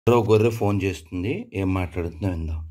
ఎవరో గొర్రె ఫోన్ చేస్తుంది ఏం మాట్లాడుతుందో విందాం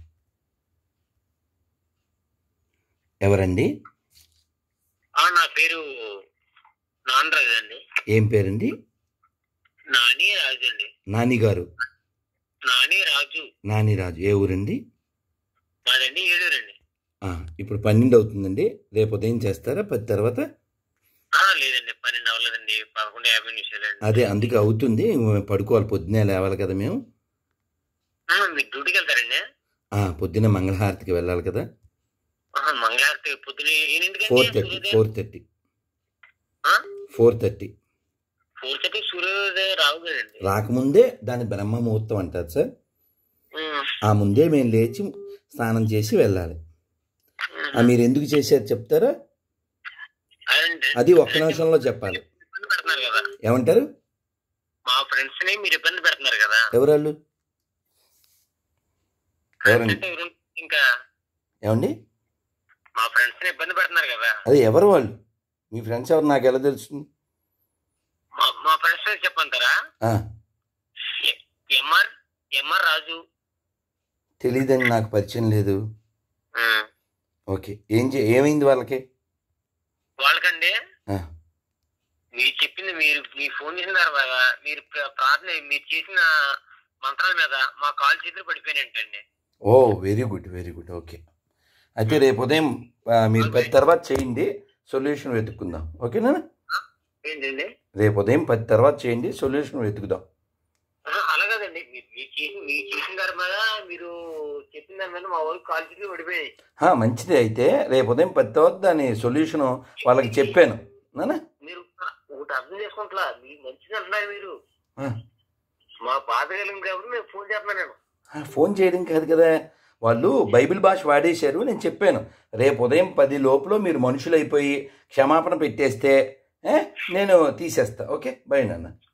ఎవరండి ఆ, నా పేరు నానరాజు అండి ఏం పేరండి నాని రాజు అండి నాని గారు నాని రాజు నాని రాజు ఏ ఊరండి మాదండి ఏలూరండి ఆ, ఇప్పుడు పన్నెండు అవుతుందండి రేపు ఉదయం చేస్తారా పది తర్వాత ఆ, లేదండి పన్నెండు అవ్వలేదండి పదకొండు యాభై నిమిషాలండి అదే అందుకే అవుతుంది మేము పడుకోవాలి పొద్దునే లేవాలి కదా మేము ఆ, మీరు డ్యూటీకి వెళ్తారండి ఆ, పొద్దునే మంగళహారతికి వెళ్ళాలి కదా ఆహా, మంగళవారం పొద్దున ఫోర్ థర్టీ ఎన్నింటికండి four thirty four thirty four thirty సూర్యోదయం రావు కదండి రాకముందే దాని బ్రహ్మ ముహూర్తం అంటారు సార్ ఉమ్, ఆ ముందే మేము లేచి స్నానం చేసి వెళ్ళాలి ఉమ్. ఆ మీరు ఎందుకు చేశారు చెప్తారా అదండి. అది ఒక్క నిమిషంలో చెప్పాలి ఇబ్బంది పెడుతున్నారు కదా ఏమంటారు మా ఫ్రెండ్స్ ని మీరు ఇబ్బంది పెడుతున్నారు కదా ఎవరాళ్ళు ఎవరండి అంటే ఎవరు ఇంకా ఏమండి మా ఫ్రెండ్స్ ని ఇబ్బంది పెడుతున్నారు కదా అది ఎవరు వాళ్ళు మీ ఫ్రెండ్స్ ఎవరు నాకు ఎలా తెలుస్తుంది మా మా ఫ్రెండ్స్ చెప్పంటారా ఆ, ఎంఆర్ ఎంఆర్ రాజు తెలీదని నాకు పరిచయం లేదు ఉమ్. ఓకే ఏం చే ఏమైంది వాళ్ళకి వాళ్ళకండి ఆ, మీరు చెప్పింది మీరు మీరు ఫోన్ చేసిన తర్వాత మీరు ప్ర- ప్రార్థన మీరు చేసిన మంత్రాల మీద మా కాల్ చేతులు పడిపోయినట్టండి oh very good very good okay అయితే రేపు ఉదయం ఆ, మీరు పది తర్వాత చేయండి సొల్యూషన్ వెతుక్కుందాం ఓకేనా ఏంటండి రేపు ఉదయం పది తర్వాత చేయండి సొల్యూషన్ వెతుకుదాం ఆహా, అలాగదండి మీరు మీరు చేసి మీరు చేసిన దాని మీద మీరు చెప్పిన దాని మీద మా వాళ్ళు కాల్ చేతులు పడిపోయాయి ఆ, మంచిది అయితే రేపు ఉదయం పది తర్వాత దాని సొల్యూషన్ వాళ్ళకి చెప్పాను నానా మీరు ఒకటి అర్థం చేసుకుంటా మీరు మంచిది అంటున్నారు మీరు ఆ, మా బాధ కలిగింది కాబట్టి నేను ఫోన్ చేస్తున్నాను నేను ఆ, ఫోన్ చేయడం కాదు కదా వాళ్ళు బైబిల్ భాష వాడేశారు నేను చెప్పాను రేపు ఉదయం పది లోపల మీరు మనుషులైపోయి క్షమాపణ పెట్టేస్తే ఏ, నేను తీసేస్తా ఓకే బై నాన్న